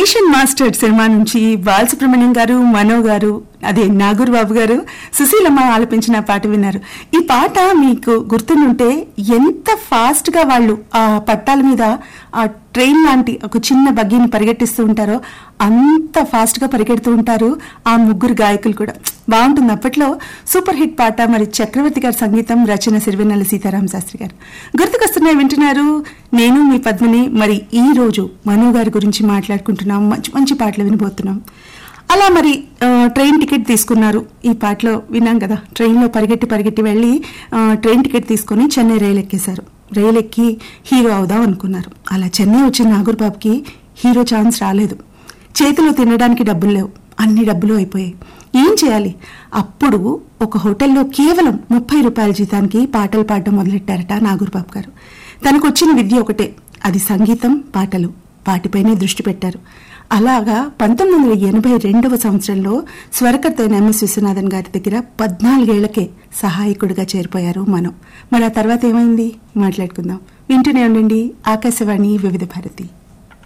machine master cinema నుంచి బాలసుబ్రహ్మణ్యం గారు మనో గారు అదే నాగూర్ బాబు గారు సుశీలమ్మ ఆలపించిన పాట విన్నారు ఈ పాట మీకు గుర్తుంటే ఎంత ఫాస్ట్ గా వాళ్ళు ఆ పట్టాల మీద ఆ ట్రైన్ లాంటి ఒక చిన్న బగ్గీని పరిగెట్టిస్తూ ఉంటారో అంత ఫాస్ట్ గా పరిగెడుతూ ఉంటారు ఆ ముగ్గురు గాయకులు కూడా బాగుంటుంది అప్పట్లో సూపర్ హిట్ పాట మరి చక్రవర్తి గారి సంగీతం రచన సిరివెన్నెల సీతారామ శాస్త్రి గారు గుర్తుకొస్తున్నాయి వింటున్నారు నేను మీ పద్మిని మరి ఈ రోజు మను గారి గురించి మాట్లాడుకుంటున్నాం మంచి మంచి పాటలు వినబోతున్నాం అలా మరి ఆ, ట్రైన్ టికెట్ తీసుకున్నారు ఈ పాటలో విన్నాం కదా ట్రైన్లో పరిగెట్టి పరిగెట్టి వెళ్ళి ఆ, ట్రైన్ టికెట్ తీసుకొని చెన్నై రైలు ఎక్కేశారు రైలు ఎక్కి హీరో అవుదాం అనుకున్నారు అలా చెన్నై వచ్చిన నాగూర్బాబుకి హీరో ఛాన్స్ రాలేదు చేతిలో తినడానికి డబ్బులు లేవు అన్ని డబ్బులు అయిపోయాయి ఏం చేయాలి అప్పుడు ఒక హోటల్లో కేవలం ముప్పై రూపాయల జీతానికి పాటలు పాడడం మొదలెట్టారట నాగూర్బాబు గారు తనకు వచ్చిన విద్య ఒకటే అది సంగీతం పాటలు వాటిపైనే దృష్టి పెట్టారు అలాగా పంతొమ్మిది వందల ఎనభై రెండవ సంవత్సరంలో స్వరకర్త అయిన ఎంఎస్ విశ్వనాథన్ గారి దగ్గర పద్నాలుగేళ్లకే సహాయకుడిగా చేరిపోయారు మనం మరి ఆ తర్వాత ఏమైంది మాట్లాడుకుందాం వింటూనే ఉండండి ఆకాశవాణి వివిధ భారతి